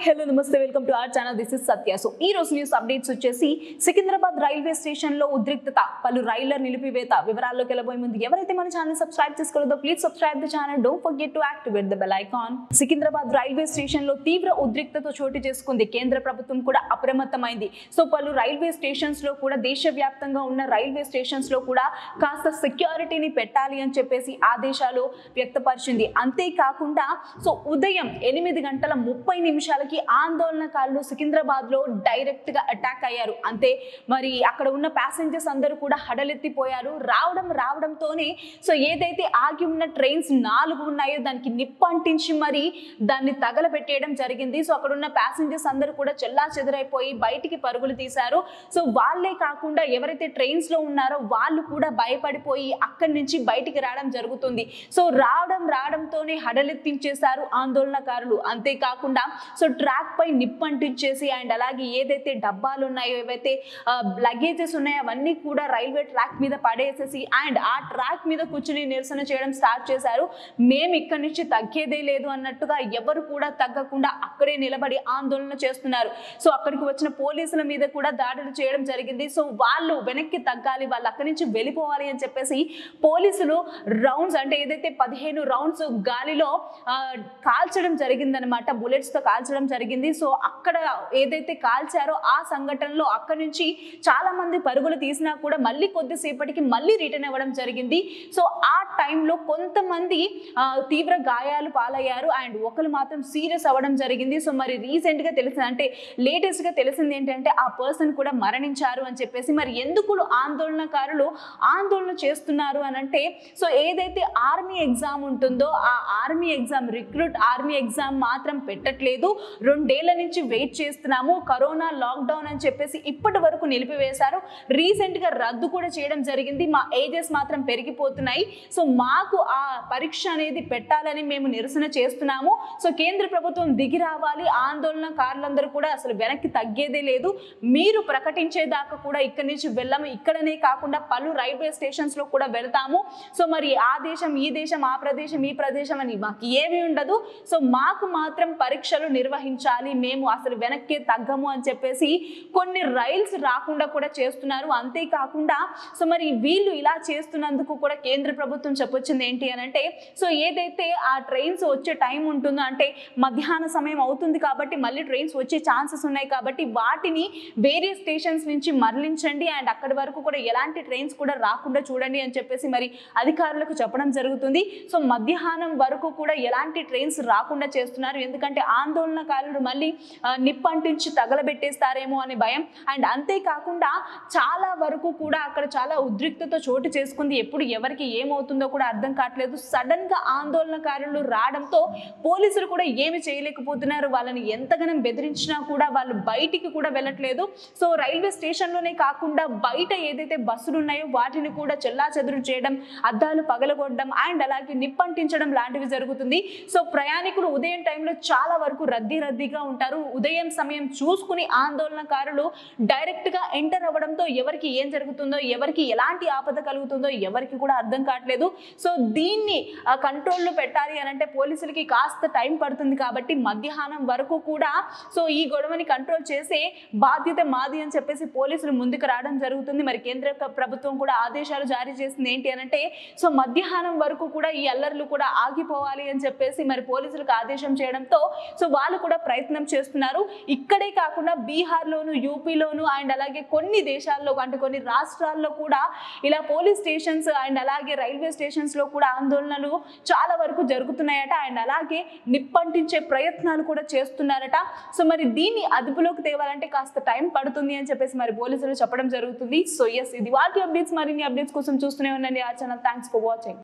hello నమస్తే welcome to our channel this is Satya so ఈ రోజు న్యూస్ అప్డేట్స్ వచ్చేసి సికింద్రాబాద్ రైల్వే స్టేషన్ లో ఉద్రిక్తత పలు రైళ్ల నిలిపివేత వివరాల్లోకి వెళ్ళబోయే ముందు ఎవరైతే మన ఛానల్ సబ్స్క్రైబ్ చేసుకోలేదో please subscribe the channel don't forget to activate the bell icon Secunderabad railway station లో తీవ్ర ఉద్రిక్తత చోటు చేసుకుంది కేంద్ర ప్రభుత్వం కూడా అప్రమత్తమైంది సో పలు రైల్వే స్టేషన్స్ లో కూడా దేశవ్యాప్తంగా ఉన్న రైల్వే స్టేషన్స్ లో కూడా కాస్త సెక్యూరిటీని పెట్టాలి అని చెప్పేసి ఆదేశాలు వ్యక్తపరిచింది అంతేకాకుండా సో ఉదయం ఎనిమిది గంటల ముప్పై నిమిషాలకి ఆందోళనకారులు సికింద్రాబాద్ లో డైరెక్ట్ గా అటాక్ అయ్యారు అంతే మరి అక్కడ ఉన్న ప్యాసింజర్స్ అందరూ కూడా హడలెత్తిపోయారు రావడం రావడంతోనే సో ఏదైతే ఆగి ఉన్న ట్రైన్స్ నాలుగు ఉన్నాయో దానికి నిప్పు అంటించి మరి దాన్ని తగలబెట్టేయడం జరిగింది సో అక్కడ ఉన్న ప్యాసింజర్స్ అందరూ కూడా చెల్లా చెదరైపోయి బయటికి పరుగులు తీశారు సో వాళ్ళే కాకుండా ఎవరైతే ట్రైన్స్ లో ఉన్నారో వాళ్ళు కూడా భయపడిపోయి అక్కడి నుంచి బయటికి రావడం జరుగుతుంది సో రావడం రావడంతోనే హడలెత్తించేశారు ఆందోళనకారులు అంతేకాకుండా సో ట్రాక్ పై నిప్పు అంటించేసి అండ్ అలాగే ఏదైతే డబ్బాలు ఉన్నాయో ఏవైతే లగేజెస్ ఉన్నాయో అవన్నీ కూడా రైల్వే ట్రాక్ మీద పడేసేసి అండ్ ఆ ట్రాక్ మీద కూర్చుని నిరసన చేయడం స్టార్ట్ చేశారు మేము ఇక్కడి నుంచి తగ్గేదే లేదు అన్నట్టుగా ఎవరు కూడా తగ్గకుండా అక్కడే నిలబడి ఆందోళన చేస్తున్నారు సో అక్కడికి వచ్చిన పోలీసుల మీద కూడా దాడులు చేయడం జరిగింది సో వాళ్ళు వెనక్కి తగ్గాలి వాళ్ళు అక్కడి నుంచి వెళ్ళిపోవాలి అని చెప్పేసి పోలీసులు రౌండ్స్ అంటే ఏదైతే పదిహేను రౌండ్స్ గాలిలో ఆ, కాల్చడం జరిగిందనమాట బుల్లెట్స్ తో కాల్చడం జరిగింది సో అక్కడ ఏదైతే కాల్చారో ఆ సంఘటనలో అక్కడి నుంచి చాలా మంది పరుగులు తీసినా కూడా మళ్ళీ కొద్దిసేపటికి మళ్ళీ రిటర్న్ అవ్వడం జరిగింది సో ఆ టైంలో కొంతమంది ఆ, తీవ్ర గాయాలు పాలయ్యారు అండ్ ఒకరు మాత్రం సీరియస్ అవ్వడం జరిగింది సో మరి రీసెంట్ గా తెలిసింది అంటే లేటెస్ట్ గా తెలిసింది ఏంటంటే ఆ పర్సన్ కూడా మరణించారు అని చెప్పేసి మరి ఎందుకు ఆందోళనకారులు ఆందోళన చేస్తున్నారు అని అంటే సో ఏదైతే ఆర్మీ ఎగ్జామ్ ఉంటుందో ఆ army exam recruit army exam మాత్రం పెట్టట్లేదు రెండేళ్ల నుంచి వెయిట్ చేస్తున్నాము కరోనా లాక్డౌన్ అని చెప్పేసి ఇప్పటి వరకు నిలిపివేశారు రీసెంట్ గా రద్దు కూడా చేయడం జరిగింది మా ఏజెస్ మాత్రం పెరిగిపోతున్నాయి సో మాకు ఆ పరీక్ష అనేది పెట్టాలని మేము నిరసన చేస్తున్నాము సో కేంద్ర ప్రభుత్వం దిగి రావాలి ఆందోళనకారులందరూ కూడా అసలు వెనక్కి తగ్గేదే లేదు మీరు ప్రకటించేదాకా కూడా ఇక్కడి నుంచి వెళ్ళము ఇక్కడనే కాకుండా పలు రైల్వే స్టేషన్స్ లో కూడా వెళ్తాము సో మరి ఆ దేశం ఈ దేశం ఆ ప్రదేశం ఈ ప్రదేశం అని మాకు ఏమీ ఉండదు సో మాకు మాత్రం పరీక్షలు నిర్వహించాలి మేము అసలు వెనక్కే తగ్గము అని చెప్పేసి కొన్ని రైల్స్ రాకుండా కూడా చేస్తున్నారు అంతేకాకుండా సో మరి వీళ్ళు ఇలా చేస్తున్నందుకు కూడా కేంద్ర ప్రభుత్వం చెప్పొచ్చింది ఏంటి అని అంటే సో ఏదైతే ఆ ట్రైన్స్ వచ్చే టైం ఉంటుందో అంటే మధ్యాహ్న సమయం అవుతుంది కాబట్టి మళ్ళీ ట్రైన్స్ వచ్చే ఛాన్సెస్ ఉన్నాయి కాబట్టి వాటిని వేరే స్టేషన్స్ నుంచి మరలించండి అండ్ అక్కడి వరకు కూడా ఎలాంటి ట్రైన్స్ కూడా రాకుండా చూడండి అని చెప్పేసి మరి అధికారులకు చెప్పడం జరుగుతుంది సో మధ్యాహ్నం వరకు కూడా ఎలాంటి ట్రైన్స్ రాకుండా చేస్తున్నారు ఎందుకంటే ఆందోళనకారులు మళ్ళీ ఆ, నిప్పు అంటించి తగలబెట్టేస్తారేమో అనే భయం అండ్ అంతేకాకుండా చాలా వరకు కూడా అక్కడ చాలా ఉద్రిక్తత చోటు చేసుకుంది ఎప్పుడు ఎవరికి ఏమవుతుందో కూడా అర్థం కావట్లేదు సడన్ గా ఆందోళనకారులు రావడంతో పోలీసులు కూడా ఏమి చేయలేకపోతున్నారు వాళ్ళని ఎంతగానో బెదిరించినా కూడా వాళ్ళు బయటికి కూడా వెళ్ళట్లేదు సో రైల్వే స్టేషన్లోనే కాకుండా బయట ఏదైతే బస్సులు ఉన్నాయో వాటిని కూడా చెల్లా చెదురు చేయడం అద్దాలు పగలగొట్టడం అండ్ అలాగే నిప్పంటించడం లాంటివి జరుగుతుంది సో ప్రయాణికులు ఉదయం టైంలో చాలా వరకు రద్దీ రద్దీగా ఉంటారు ఉదయం సమయం చూసుకుని ఆందోళనకారులు డైరెక్ట్ గా ఎంటర్ అవ్వడంతో ఎవరికి ఏం జరుగుతుందో ఎవరికి ఎలాంటి ఆపద కలుగుతుందో ఎవరికి కూడా అర్థం కావట్లేదు సో దీన్ని కంట్రోల్లో పెట్టాలి అని అంటే పోలీసులకి కాస్త టైం పడుతుంది కాబట్టి మధ్యాహ్నం వరకు కూడా సో ఈ గొడవని కంట్రోల్ చేసే బాధ్యత మాది అని చెప్పేసి పోలీసులు ముందుకు రావడం జరుగుతుంది మరి కేంద్ర క- ప్రభుత్వం కూడా ఆదేశాలు జారీ చేసింది ఏంటి అని అంటే సో మధ్యాహ్నం వరకు కూడా ఈ అల్లర్లు కూడా ఆగిపోవాలి అని చెప్పేసి మరి పోలీసులకు ఆదేశం చేయడంతో సో వాళ్ళు కూడా ప్రయత్నం చేస్తున్నారు ఇక్కడే కాకుండా బీహార్లోను యూపీలోను అండ్ అలాగే కొన్ని దేశాల్లో అంటే కొన్ని రాష్ట్రాల్లో కూడా ఇలా పోలీస్ స్టేషన్స్ అండ్ అలాగే రైల్వే స్టేషన్స్ లో కూడా ఆందోళనలు చాలా వరకు జరుగుతున్నాయట అండ్ అలాగే నిప్పంటించే ప్రయత్నాలు కూడా చేస్తున్నారట సో మరి దీన్ని అదుపులోకి తేవాలంటే కాస్త టైం పడుతుంది అని చెప్పేసి మరి పోలీసులు చెప్పడం జరుగుతుంది సో ఎస్ ఇది వాటి అప్డేట్స్ మరిన్ని అప్డేట్స్ కోసం చూస్తూనే ఉండండి ఆ ఛానల్ థ్యాంక్స్ ఫర్ వాచింగ్